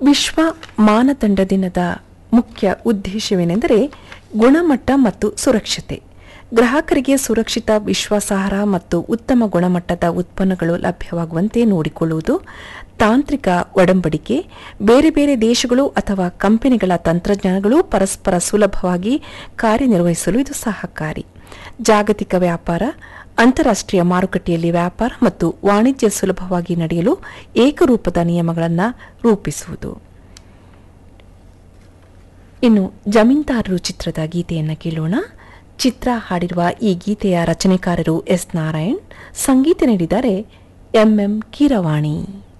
ವಿಶ್ವ ಮಾನದಂಡ ದಿನದ ಮುಖ್ಯ ಉದ್ದೇಶವೇನೆಂದರೆ ಗುಣಮಟ್ಟ ಮತ್ತು ಸುರಕ್ಷತೆ ಗ್ರಾಹಕರಿಗೆ ಸುರಕ್ಷಿತ ವಿಶ್ವಾಸಾರ್ಹ ಮತ್ತು ಉತ್ತಮ ಗುಣಮಟ್ಟದ ಉತ್ಪನ್ನಗಳು ಲಭ್ಯವಾಗುವಂತೆ ನೋಡಿಕೊಳ್ಳುವುದು ತಾಂತ್ರಿಕ ಒಡಂಬಡಿಕೆ ಬೇರೆ ಬೇರೆ ದೇಶಗಳು ಅಥವಾ ಕಂಪನಿಗಳ ತಂತ್ರಜ್ಞಾನಗಳು ಪರಸ್ಪರ ಸುಲಭವಾಗಿ ಕಾರ್ಯನಿರ್ವಹಿಸಲು ಇದು ಸಹಕಾರಿ ಜಾಗತಿಕ ವ್ಯಾಪಾರ ಅಂತಾರಾಷ್ಟ್ರೀಯ ಮಾರುಕಟ್ಟೆಯಲ್ಲಿ ವ್ಯಾಪಾರ ಮತ್ತು ವಾಣಿಜ್ಯ ಸುಲಭವಾಗಿ ನಡೆಯಲು ಏಕರೂಪದ ನಿಯಮಗಳನ್ನು ರೂಪಿಸುವುದು ಇನ್ನು ಜಮೀನ್ದಾರರು ಚಿತ್ರದ ಗೀತೆಯನ್ನು ಕೇಳೋಣ ಚಿತ್ರ ಹಾಡಿರುವ ಈ ಗೀತೆಯ ರಚನೆಕಾರರು ಎಸ್ ನಾರಾಯಣ್ ಸಂಗೀತ ನೀಡಿದ್ದಾರೆ ಎಂಎಂ ಕೀರವಾಣಿ